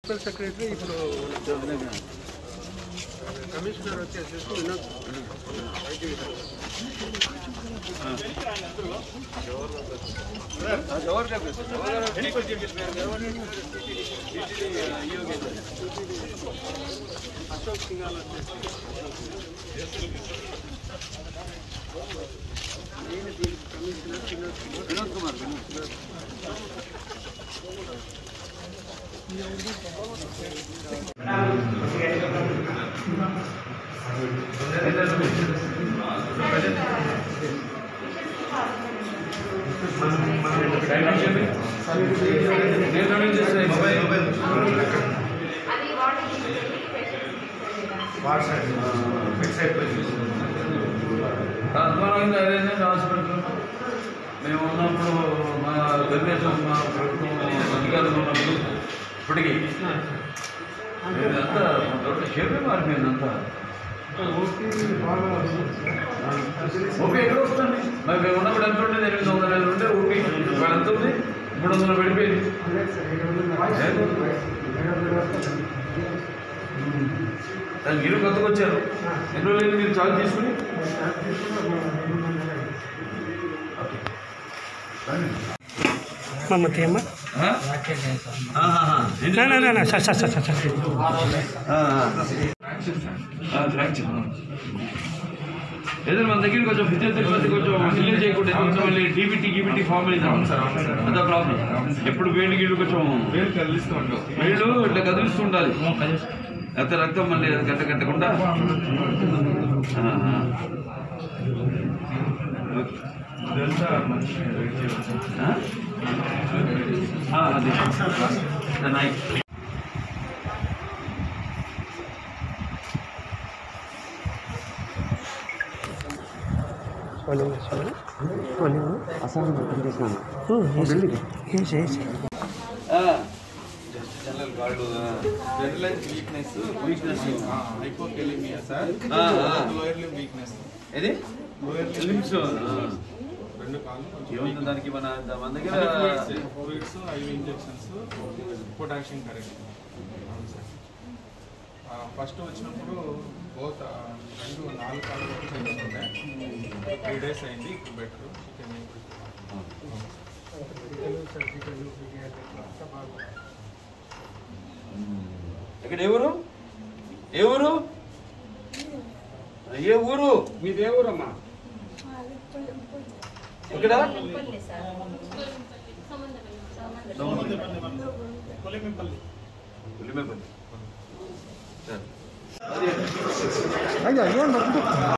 Principal secretary ఇప్పుడు commissioner వచ్చేసేసి Vinod IT విభాగం. అశోక్ సింగాల్ వచ్చేసి నేను దీనికి కమిషనర్ వినోద్ కుమార్ వినోద్ కుమార్ వినోద్ అద్భుతమైంది అదేంటే హాస్పిటల్ మేము ఉన్నప్పుడు మా తెలుగుదేశం మా ప్రభుత్వం అధికారంలో ఉన్నప్పుడు ఇప్పటికీ ఇదంతా దొడ్డ షేపే మారిపోయింది అంతా ఓపీ ఎక్కడ వస్తుంది మరి మేము ఉన్నప్పుడు ఎంత ఉండేది ఎనిమిది వందల ఐదు ఉంటే ఓపీ ఇప్పుడు ఎంత ఉంది మూడు వందలు పడిపోయింది దానికి మీరు కొత్తగా వచ్చారు ఎన్ని రోజులు మీరు చార్జ్ తీసుకుని మమ్మతి అమ్మ ఆ? ఆహాహా. ఎన్ని నా, నా, నా, నా, రోజులు? Sir sir sir sir sir ఆ, ఆ, ఫ్రాక్చర్. ఏదైనా మన దగ్గర కొంచెం ఫిజియోథెరపీ కొంచెం డిలే చేయకుండా కొంచెం మళ్ళీ డీబీటీ గీబీటీ ఫామ్ అవుతాం అదే ప్రాబ్లం ఎప్పుడు వేడి గీళ్ళు కొంచెం వేళ్ళు ఇట్లా కదిలిస్తూ ఉండాలి లేకపోతే రక్తం మళ్ళీ గంట కట్టకుండా ఆ, ఆ. ఆ? ఆ, అది నైట్ మార్నింగ్ వేసుకోండి మార్నింగ్ అసలు ఓపెన్ చేసినాను వేసి వేసి జనరల్ వాళ్ళు generalise weakness weakness hypokalaemia sir ఆ, ఆ. లోయర్ లిమ్ వీక్నెస్ ఇది లోయర్ లిమ్స్ రెండు కాళ్ళు కొంచెం ఏముంది దానికి మన మన దగ్గర fluids IV injections potassium correct అవును సార్ ఫస్ట్ వచ్చినప్పుడు బోత్ రెండు నాలుగు కాళ్ళు వరకు పెయిన్స్ ఉండే త్రీ డేస్ అయింది ఇప్పుడు బెటర్ ఇక్కడ ఏ ఊరు ఏ ఊరు ఏ ఊరు మీది ఏ ఊరమ్మా ఇక్కడ ఉల్లిమేపల్లి సరే